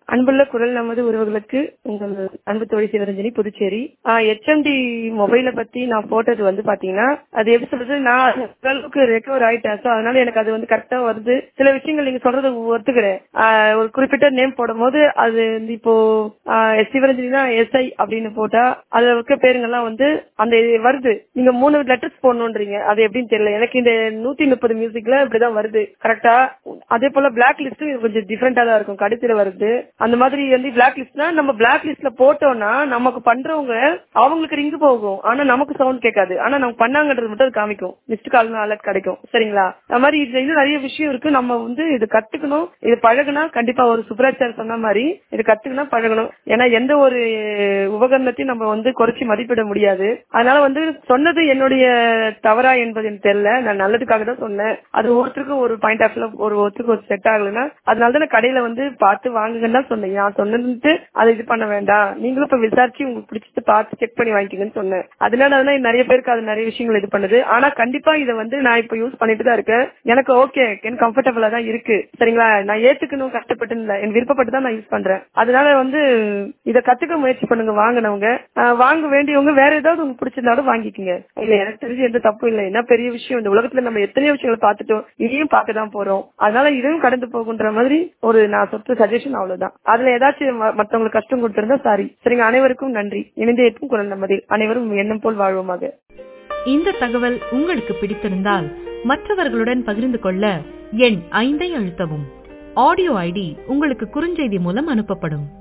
அன்புள்ள குரல் நமது உறவுகளுக்கு உங்கள் அன்பு தோழி சிவரஞ்சனி புதுச்சேரி ஹெச்எம்டி மொபைலை பத்தி நான் போட்டது வந்து பாத்தீங்கன்னா அது எப்படி சொல்றது நான் ஓரளவுக்கு ரெக்கவர் ஆயிட்டேன் ஸோ அதனால எனக்கு அது வந்து கரெக்டா வருது சில விஷயங்கள் நீங்க சொல்றது ஒத்துக்கிறேன் ஆஹ் ஒரு குறிப்பிட்ட நேம் போடும்போது அது வந்து இப்போ எஸ் சிவரஞ்சனி தான் எஸ்ஐ அப்படின்னு போட்டா அதுல இருக்க பேருங்கெல்லாம் வந்து அந்த இது வருது நீங்க மூணு லெட்டர்ஸ் போடணுன்றீங்க அது எப்படின்னு தெரியல எனக்கு இந்த நூத்தி முப்பது மியூசிக்ல இப்படிதான் வருது கரெக்டா அதே போல பிளாக் லிஸ்ட் கொஞ்சம் டிஃப்ரெண்டா தான் இருக்கும் கடைசியில வருது அந்த மாதிரி வந்து பிளாக் லிஸ்ட்னா நம்ம பிளாக் லிஸ்ட்ல போட்டோம்னா நமக்கு பண்றவங்க அவங்களுக்கு ரிங்கு போகும் ஆனா நமக்கு சவுண்ட் கேட்காது ஆனா நம்ம பண்ணாங்கன்றது மட்டும் அது காமிக்கும் மிஸ்ட் கால் அலர்ட் கிடைக்கும் சரிங்களா அது மாதிரி இதுல இன்னும் நிறைய விஷயம் இருக்கு நம்ம வந்து இது கத்துக்கணும் இது பழகுனா கண்டிப்பா ஒரு சுப்ராஜ் சார் சொன்ன மாதிரி இது கத்துக்கணும் பழகணும் ஏன்னா எந்த ஒரு உபகரணத்தையும் நம்ம வந்து குறைச்சி மதிப்பிட முடியாது அதனால வந்து சொன்னது என்னுடைய தவறா என்பது எனக்கு தெரியல நான் நல்லதுக்காக தான் சொன்னேன் அது ஒருத்தருக்கும் ஒரு பாயிண்ட் ஆஃப் ஒரு ஒருத்தருக்கு ஒரு செட் ஆகலைன்னா அதனால தான் நான் கடையில வந்து பார்த்து வாங்குங்கன்னு தான் சொன்னேன் நான் சொன்னதுட்டு அதை இது பண்ண வேண்டாம் நீங்களும் இப்ப விசாரிச்சு உங்களுக்கு பிடிச்சது பார்த்து செக் பண்ணி வாங்கிக்கங்கன்னு சொன்னேன் அதனால தான் நிறைய பேருக்கு அது நிறைய விஷயங்கள் இது பண்ணுது ஆனா கண்டிப்பா இதை வந்து நான் இப்ப யூஸ் பண்ணிட்டு தான் இருக்கேன் எனக்கு ஓகே எனக்கு கம்ஃபர்டபுளா தான் இருக்கு சரிங்களா நான் ஏத்துக்கணும் கஷ்டப்பட்டு இல்ல என் விருப்பப்பட்டு தான் நான் யூஸ் பண்றேன் அதனால வந்து இதை கத்துக்க முயற்சி பண்ணுங்க வாங்கினவங்க ஆஹ் வாங்க வேண்டியவங்க வேற ஏதாவது உங்களுக்கு பிடிச்சிருந்தாலும் வாங்கிக்கோங்க இல்ல எனக்கு தெரிஞ்சு எந்த தப்பும் இல்லை என்ன பெரிய விஷயம் இந்த உலகத்துல நம்ம எத்தனையோ விஷயங்களை பார்த்துட்டோம் இதையும் பார்க்க தான் போறோம் அதனால இதுவும் கடந்து போகுன்ற மாதிரி ஒரு நான் சொத்து சஜஷன் அவ்வளவுதான் அதுல ஏதாச்சும் ம- மத்தவங்களுக்கு கஷ்டம் கொடுத்திருந்தா சாரி சரிங்க அனைவருக்கும் நன்றி இணைந்து ஏற்கும் குரல் நம்மதில் அனைவரும் எண்ணம் போல் வாழ்வோமாக இந்த தகவல் உங்களுக்கு பிடித்திருந்தால் மற்றவர்களுடன் பகிர்ந்து கொள்ள எண் ஐந்தை அழுத்தவும் ஆடியோ ஐடி உங்களுக்கு குறுஞ்செய்தி மூலம் அனுப்பப்படும்